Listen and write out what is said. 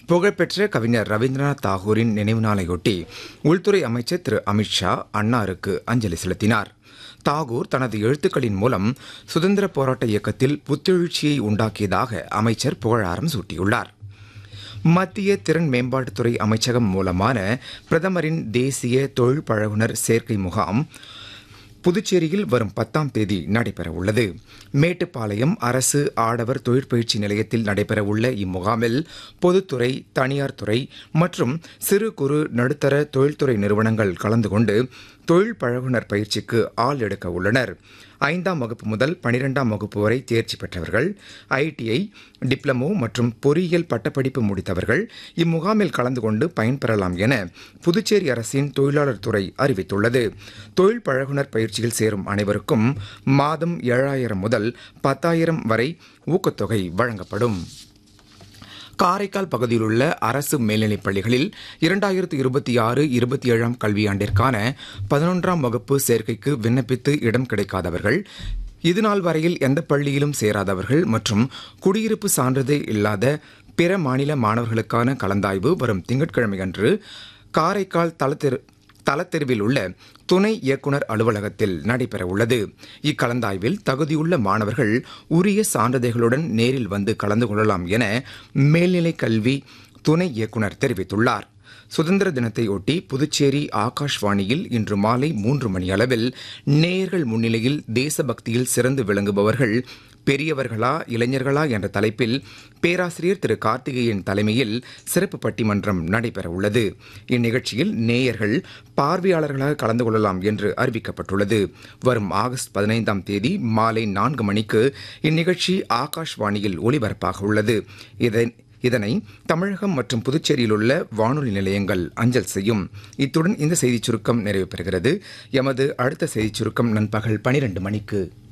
புகழ்பெற்ற கவிஞர் ரவீந்திரநாத் தாகூரின் நினைவு நாளையொட்டி உள்துறை அமைச்சர் திரு அமித்ஷா அன்னாருக்கு அஞ்சலி செலுத்தினார் தாகூர் தனது எழுத்துக்களின் மூலம் சுதந்திர போராட்ட இயக்கத்தில் புத்தெழுச்சியை உண்டாக்கியதாக அமைச்சர் புகழாரம் சூட்டியுள்ளார் மத்திய திறன் மேம்பாட்டுத்துறை அமைச்சகம் மூலமான பிரதமரின் தேசிய தொழில் பழகுனர் சேர்க்கை முகாம் புதுச்சேரியில் வரும் பத்தாம் தேதி நடைபெறவுள்ளது மேட்டுப்பாளையம் அரசு ஆடவர் தொழிற்பயிற்சி நிலையத்தில் நடைபெறவுள்ள இம்முகாமில் பொதுத்துறை தனியார் துறை மற்றும் சிறு குறு நடுத்தர தொழில்துறை நிறுவனங்கள் கலந்து கொண்டு தொழில் பழகுனர் பயிற்சிக்கு ஆள் எடுக்க உள்ளனர் ஐந்தாம் வகுப்பு முதல் பனிரெண்டாம் வகுப்பு வரை தேர்ச்சி பெற்றவர்கள் ஐடிஐ டிப்ளமோ மற்றும் பொறியியல் பட்டப்படிப்பு முடித்தவர்கள் இம்முகாமில் கலந்து கொண்டு பயன்பெறலாம் என புதுச்சேரி அரசின் தொழிலாளர் துறை அறிவித்துள்ளது தொழில் பழகுனர் பயிற்சியில் சேரும் அனைவருக்கும் மாதம் ஏழாயிரம் முதல் பத்தாயிரம் வரை ஊக்கத்தொகை வழங்கப்படும் காரைக்கால் பகுதியில் உள்ள அரசு மேல்நிலைப் பள்ளிகளில் இரண்டாயிரத்து இருபத்தி ஆறு இருபத்தி ஏழாம் கல்வியாண்டிற்கான பதினொன்றாம் வகுப்பு சேர்க்கைக்கு விண்ணப்பித்து இடம் கிடைக்காதவர்கள் இதுநாள் வரையில் எந்த பள்ளியிலும் சேராதவர்கள் மற்றும் குடியிருப்பு சான்றிதழ் இல்லாத பிற மாநில மாணவர்களுக்கான கலந்தாய்வு வரும் திங்கட்கிழமை அன்று காரைக்கால் தளத்திரு தலத்தெருவில் உள்ள துணை இயக்குனர் அலுவலகத்தில் நடைபெறவுள்ளது இக்கலந்தாய்வில் தகுதியுள்ள மாணவர்கள் உரிய சான்றிதழ்களுடன் நேரில் வந்து கலந்து கொள்ளலாம் என மேல்நிலை கல்வி துணை இயக்குனர் தெரிவித்துள்ளார் சுதந்திர தினத்தை ஒட்டி புதுச்சேரி ஆகாஷ்வாணியில் இன்று மாலை மூன்று மணி அளவில் நேயர்கள் முன்னிலையில் தேசபக்தியில் சிறந்து விளங்குபவர்கள் பெரியவர்களா இளைஞர்களா என்ற தலைப்பில் பேராசிரியர் திரு கார்த்திகேயன் தலைமையில் சிறப்பு பட்டிமன்றம் நடைபெறவுள்ளது இந்நிகழ்ச்சியில் நேயர்கள் பார்வையாளர்களாக கலந்து கொள்ளலாம் என்று அறிவிக்கப்பட்டுள்ளது வரும் ஆகஸ்ட் பதினைந்தாம் தேதி மாலை நான்கு மணிக்கு இந்நிகழ்ச்சி ஆகாஷ்வாணியில் ஒலிபரப்பாக உள்ளது இதன் இதனை தமிழகம் மற்றும் புதுச்சேரியில் உள்ள வானொலி நிலையங்கள் அஞ்சல் செய்யும் இத்துடன் இந்த செய்திச் சுருக்கம் நிறைவு பெறுகிறது எமது அடுத்த செய்திச் சுருக்கம் நண்பகல் பனிரெண்டு மணிக்கு